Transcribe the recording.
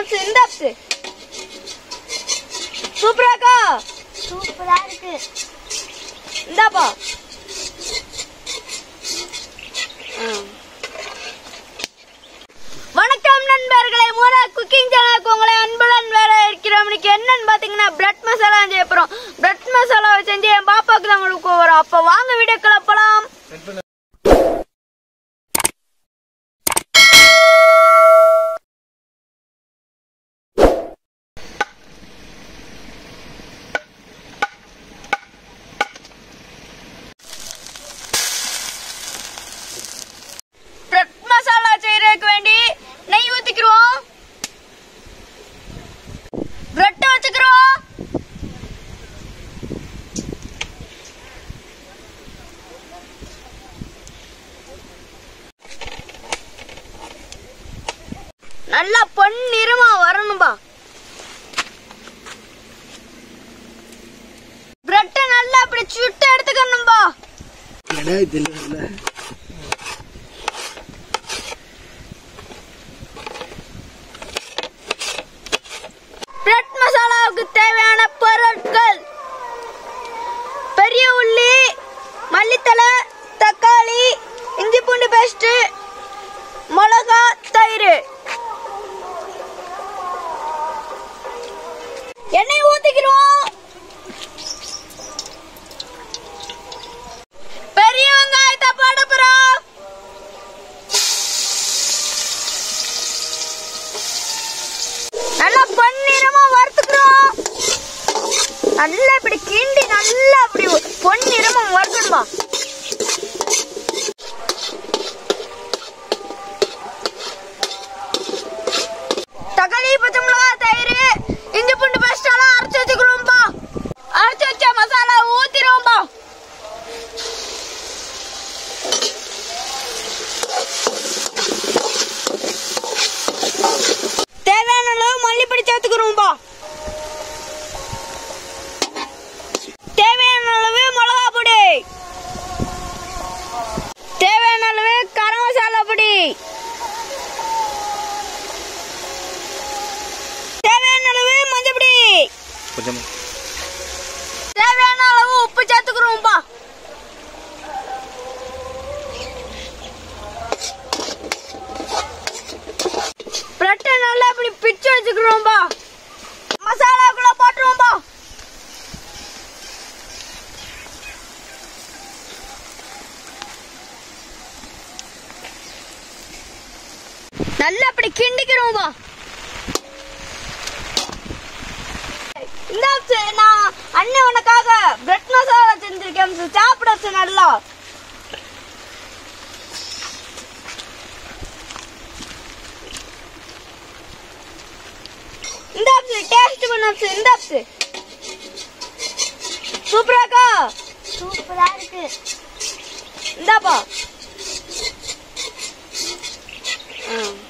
பண்ணாச்சு இந்த அப்ஸ் சூப்பராக்கா சூப்பரா இருக்கு இந்தாப்பா வணக்கம் நண்பர்களே மூரா குக்கிங் சேனலுக்கு உங்களை அன்புடன் வேற இருக்கிறோம் இன்னைக்கு என்னன்னு பாத்தீங்கன்னா பிரெட் மசாலா செய்ய போறோம் பிரெட் மசாலா செஞ்சு என் பாப்பாக்கு தான் கொடுக்க போறோம் அப்ப வாங்க வீடியோ கிளப்பலாம் பிரெட் மசாலா செய்யறதுக்கு வேண்டி நெய் ஊத்திக்கிறோம் பிரெட் வச்சுக்கிறோம் நல்லா பொன்னிறமா வரணும்பா பிரெட்டை நல்லா அப்படி சுட்டு எடுத்துக்கணும்பா கடாய் தெரியல பிரெட் மசாலாவுக்கு தேவையான பொருட்கள் பெரிய உள்ளி மல்லித்தலை தக்காளி இஞ்சி பூண்டு பேஸ்ட் மிளகா தயிர் எண்ணெய் ஊத்திக்கிறோம் பெரிய வெங்காயத்தை போட போறோம் நல்லா பொன்னிறமா வறுத்துக்கிறோம் நல்லா இப்படி கிண்டி நல்லா அப்படி பொன்னிறமா வறுக்கணுமா தக்காளி பச்சை மிளகாய் தயிர் இஞ்சி பூண்டு பேஸ்ட் எல்லாம் அரைச்சு வச்சுக்கிறோம்பா அரைச்சு வச்ச மசாலா ஊத்திடுவோம்பா தேவையான அளவு மல்லிப்பொடி சேர்த்துக்கிறோம்பா தேவையான அளவு மிளகா பொடி தேவையான அளவு கரம் மசாலா பொடி தேவையான அளவு மஞ்சள் பொடி கொஞ்சம் தேவையான அளவு உப்பு சேர்த்துக்கிறோம்பா பிரெட்டை நல்லா இப்படி பிச்சு வச்சுக்கிறோம்பா மசாலாக்குள்ள போட்டுருவோம்பா நல்லா அப்படி கிண்டிக்கிறோம்பா இந்த நான் அண்ணன் உனக்காக பிரெட் மசாலா செஞ்சிருக்கேன் சாப்பிட நல்லா இந்த டேஸ்ட் பண்ண இந்த சூப்பராக்கா சூப்பரா இருக்கு இந்தாப்பா ம்